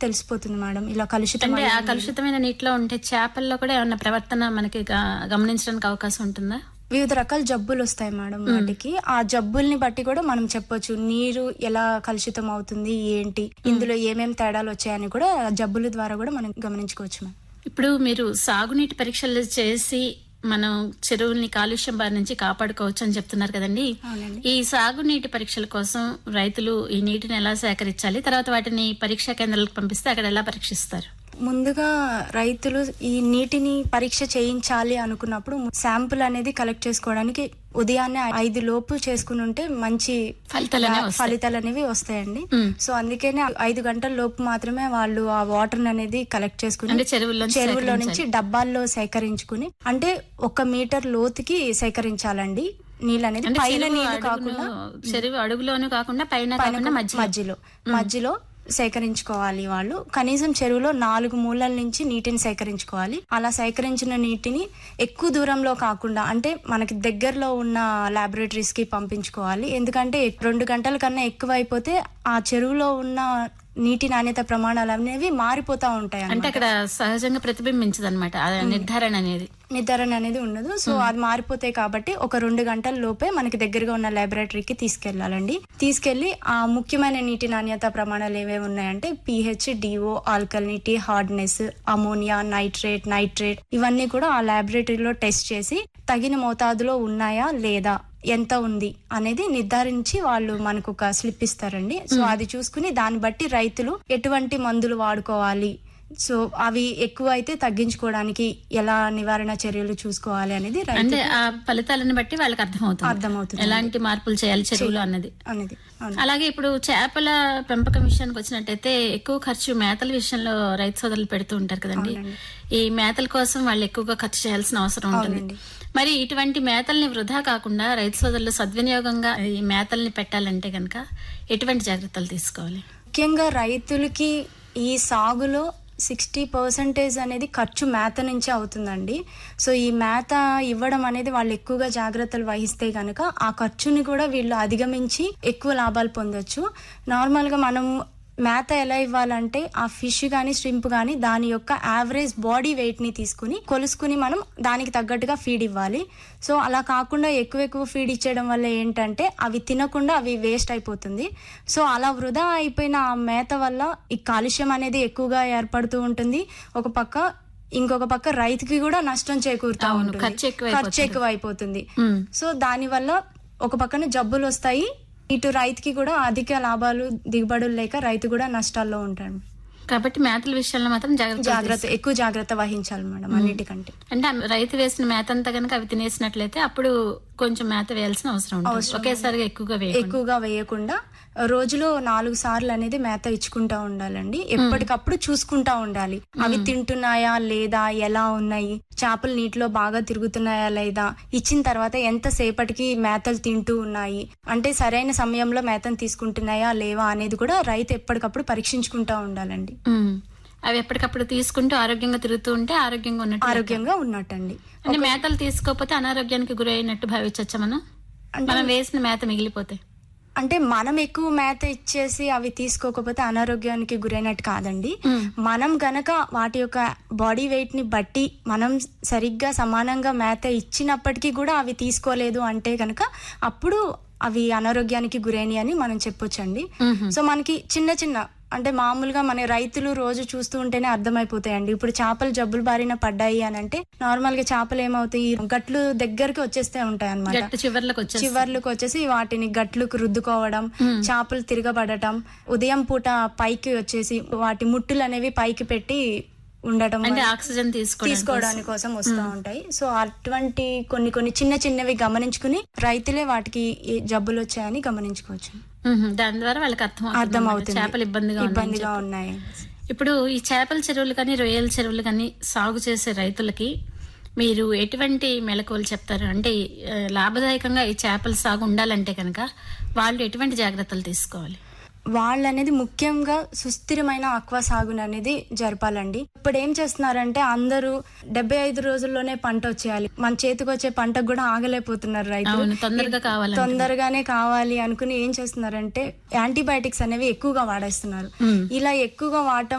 తెలిసిపోతుంది మేడం ఇలా కలుషితం అంటే ఆ కలుషితమైన నీటిలో ఉంటే చేపల్లో కూడా ఏమన్నా ప్రవర్తన మనకి గ- గమనించడానికి అవకాశం ఉంటుందా వివిధ రకాల జబ్బులు వస్తాయి మేడం వాటికి ఆ జబ్బుల్ని బట్టి కూడా మనం చెప్పొచ్చు నీరు ఎలా కలుషితం అవుతుంది ఏంటి ఇందులో ఏమేం తేడాలు వచ్చాయని కూడా ఆ జబ్బుల ద్వారా కూడా మనం గమనించుకోవచ్చు మేడం ఇప్పుడు మీరు సాగునీటి పరీక్షలు చేసి మనం చెరువుల్ని కాలుష్యం బారి నుంచి కాపాడుకోవచ్చు అని చెప్తున్నారు కదండి అవునండి ఈ సాగునీటి పరీక్షల కోసం రైతులు ఈ నీటిని ఎలా సేకరించాలి తర్వాత వాటిని పరీక్షా కేంద్రాలకు పంపిస్తే అక్కడ ఎలా పరీక్షిస్తారు ముందుగా రైతులు ఈ నీటిని పరీక్ష చేయించాలి అనుకున్నప్పుడు శాంపుల్ అనేది కలెక్ట్ చేసుకోవడానికి ఉదయాన్నే ఐదు లోపు చేసుకుని ఉంటే మంచి ఫలితాలు అనేవి వస్తాయి. ఫలితాలు అనేవి వస్తాయండి మ్. సో అందుకనే ఐదు గంటల లోపు మాత్రమే వాళ్ళు ఆ వాటర్ అనేది కలెక్ట్ చేసుకుని అంటే చెరువుల్లో చెరువులో నుంచి డబ్బాల్లో సేకరించుకుని అంటే ఒక మీటర్ లోతుకి సేకరించాలండి నీళ్ళు అనేది అంటే పైన చెరువు నీళ్లు అడుగును- కాకుండా చెరువు అడుగులోను కాకుండా పైన కాకుండా మధ్య మధ్యలో మధ్యలో సేకరించుకోవాలి వాళ్ళు కనీసం చెరువులో నాలుగు మూలల నుంచి నీటిని సేకరించుకోవాలి అలా సేకరించిన నీటిని ఎక్కువ దూరంలో కాకుండా అంటే మనకి దగ్గరలో ఉన్న లాబొరేటరీస్ కి పంపించుకోవాలి ఎందుకంటే రెండు గంటల కన్నా ఎక్కువ అయిపోతే ఆ చెరువులో ఉన్న నీటి నాణ్యత ప్రమాణాలు అనేవి మారిపోతా ఉంటాయి అంటే అక్కడ సహజంగా ప్రతిబింబించదు అనమాట నిర్ధారణ అనేది నిర్ధారణ అనేది ఉండదు సో అది మారిపోతాయి కాబట్టి ఒక రెండు గంటల లోపే మనకి దగ్గరగా ఉన్న లాబొరేటరీకి తీసుకెళ్లాలండి తీసుకెళ్లి ఆ ముఖ్యమైన నీటి నాణ్యత ప్రమాణాలు ఏవేవి ఉన్నాయంటే pH DO alkalinity hardness ammonia nitrate nitrate ఇవన్నీ కూడా ఆ లాబొరేటరీలో టెస్ట్ చేసి తగిన మోతాదులో ఉన్నాయా లేదా ఎంత ఉంది అనేది నిర్ధారించి వాళ్ళు మనకు ఒక స్లిప్ ఇస్తారండి సో అది చూసుకుని దాన్ని బట్టి రైతులు ఎటువంటి మందులు వాడుకోవాలి సో అవి ఎక్కువ అయితే తగ్గించుకోవడానికి ఎలా నివారణ చర్యలు చూసుకోవాలి అనేది రైతు అంటే ఆ ఫలితాలను బట్టి వాళ్ళకి అర్థమవుతుంది అర్థమవుతుంది ఎలాంటి మార్పులు చేయాలి చెరువులో అన్నది అనేది అవును. అలాగే ఇప్పుడు చేపల పెంపకం విషయానికి వచ్చినట్టయితే ఎక్కువ ఖర్చు మేతల విషయంలో రైతు సోదరులు పెడుతూ ఉంటారు కదండి అవునండి. ఈ మేతల కోసం వాళ్ళు ఎక్కువగా ఖర్చు చేయాల్సిన అవసరం ఉంటుంది అవునండి. మరి ఇటువంటి మేతల్ని వృధా కాకుండా రైతు సోదరులు సద్వినియోగంగా ఈ మేతల్ని పెట్టాలంటే గనక ఎటువంటి జాగ్రత్తలు తీసుకోవాలి ముఖ్యంగా రైతులకి ఈ సాగులో సిక్స్టీ పర్సెంటేజ్ అనేది ఖర్చు మేత నుంచే అవుతుందండి సో ఈ మేత ఇవ్వడం అనేది వాళ్ళు ఎక్కువగా జాగ్రత్తలు వహిస్తే కనుక ఆ ఖర్చుని కూడా వీళ్ళు అధిగమించి ఎక్కువ లాభాలు పొందొచ్చు నార్మల్గా మనం మేత ఎలా ఇవ్వాలంటే ఆ ఫిష్ కానీ ష్రింప్ కానీ దాని యొక్క యావరేజ్ బాడీ వెయిట్ ని తీసుకుని కొలుసుకుని మనం దానికి తగ్గట్టుగా ఫీడ్ ఇవ్వాలి సో అలా కాకుండా ఎక్కువ ఎక్కువ ఫీడ్ ఇచ్చేయడం వల్ల ఏంటంటే అవి తినకుండా అవి వేస్ట్ అయిపోతుంది సో అలా వృధా అయిపోయిన ఆ మేత వల్ల ఈ కాలుష్యం అనేది ఎక్కువగా ఏర్పడుతూ ఉంటుంది ఒక పక్క ఇంకొక పక్క రైతుకి కూడా నష్టం చేకూరుతా అవును, ఉంటుంది ఖర్చు ఎక్కువ ఖర్చు ఎక్కువ అయిపోతుంది ఉమ్. సో దాని వల్ల ఒక పక్కన జబ్బులు వస్తాయి ఇటు రైతుకి కూడా అధిక లాభాలు దిగుబడులు లేక రైతు కూడా నష్టాల్లో ఉంటాడు కాబట్టి మేతల విషయంలో మాత్రం జాగ్రత్త జాగ్రత్త ఎక్కువ జాగ్రత్త వహించాలి మేడం అన్నిటికంటే అంటే ఆ రైతు వేసిన మేత అంతా కనుక అవి తినేసినట్లయితే అప్పుడు కొంచెం మేత వేయాల్సిన అవసరం ఉంటుంది ఒకేసారిగా ఎక్కువగా వేయకుండా ఎక్కువగా వేయకుండా రోజులో నాలుగు సార్లు అనేది మేత ఇచ్చుకుంటా ఉండాలండి ఎప్పటికప్పుడు చూసుకుంటా ఉండాలి అవి తింటున్నాయా లేదా ఎలా ఉన్నాయి చేపలు నీటిలో బాగా తిరుగుతున్నాయా లేదా ఇచ్చిన తర్వాత ఎంత సేపటికి మేతలు తింటూ ఉన్నాయి అంటే సరైన సమయంలో మేతను తీసుకుంటున్నాయా లేవా అనేది కూడా రైతు ఎప్పటికప్పుడు పరీక్షించుకుంటా ఉండాలండి ఉమ్. అవి ఎప్పటికప్పుడు తీసుకుంటూ ఆరోగ్యంగా తిరుగుతూ ఉంటే ఆరోగ్యంగా ఉన్నట్టు ఆరోగ్యంగా ఉన్నట్టండి అంటే మేతలు తీసుకోకపోతే అనారోగ్యానికి గురైనట్టు భావించచ్చా మనం మనం వేసిన మేత మిగిలిపోతే అంటే మనం ఎక్కువ మేత ఇచ్చేసి అవి తీసుకోకపోతే అనారోగ్యానికి గురైనట్టు కాదండి మ్మ్. మనం గనక వాటి యొక్క బాడీ వెయిట్ ని బట్టి మనం సరిగ్గా సమానంగా మేత ఇచ్చినప్పటికీ కూడా అవి తీసుకోలేదు అంటే గనక అప్పుడు అవి అనారోగ్యానికి గురైనవి అని మనం చెప్పొచ్చండి మ్మ్. సో మనకి చిన్న చిన్న అంటే మామూలుగా మన రైతులు రోజు చూస్తూ ఉంటేనే అర్థమైపోతాయండి ఇప్పుడు చేపలు జబ్బులు బారిన పడ్డాయి అని అంటే నార్మల్ గా చేపలు ఏమవుతాయి గట్లు దగ్గరికి వచ్చేస్తే ఉంటాయి అన్నమాట గట్టు చివర్లకు వచ్చేసి చివర్లకు వచ్చేసి వాటిని గట్లకు రుద్దుకోవడం చేపలు తిరగబడటం ఉదయం పూట పైకి వచ్చేసి వాటి ముట్టులు అనేవి పైకి పెట్టి ఉండటం అంటే ఆక్సిజన్ తీసుకోవడం తీసుకోవడానికి కోసం వస్తూ ఉంటాయి సో అటువంటి కొన్ని కొన్ని చిన్న చిన్నవి గమనించుకుని రైతులే వాటికి ఏ జబ్బులు వచ్చాయని గమనించుకోవచ్చు మ్మ్. దాని ద్వారా వాళ్ళకి అర్థం అర్థం అవుతుంది చేపలు ఇబ్బందిగా ఉన్నాయి ఇబ్బందిగా ఉన్నాయి ఇప్పుడు ఈ చేపల చెరువులు కానీ రొయ్యల చెరువులు కానీ సాగు చేసే రైతులకి మీరు ఎటువంటి మెలకువలు చెప్తారు అంటే ఆ, లాభదాయకంగా ఈ చేపల సాగు ఉండాలంటే కనుక వాళ్ళు ఎటువంటి జాగ్రత్తలు తీసుకోవాలి వాళ్ళు అనేది ముఖ్యంగా సుస్థిరమైన ఆక్వా సాగుని అనేది జరపాలండి ఇప్పుడు ఏం చేస్తున్నారంటే అందరూ డెబ్బై ఐదు రోజుల్లోనే పంట వచ్చేయాలి మన చేతికి వచ్చే పంటకు కూడా ఆగలేకపోతున్నారు రైతులు అవును తొందరగా కావాలి తొందరగానే కావాలి అనుకుని ఏం చేస్తున్నారంటే యాంటీబయాటిక్స్ అనేవి ఎక్కువగా వాడేస్తున్నారు మ్మ్. ఇలా ఎక్కువగా వాడటం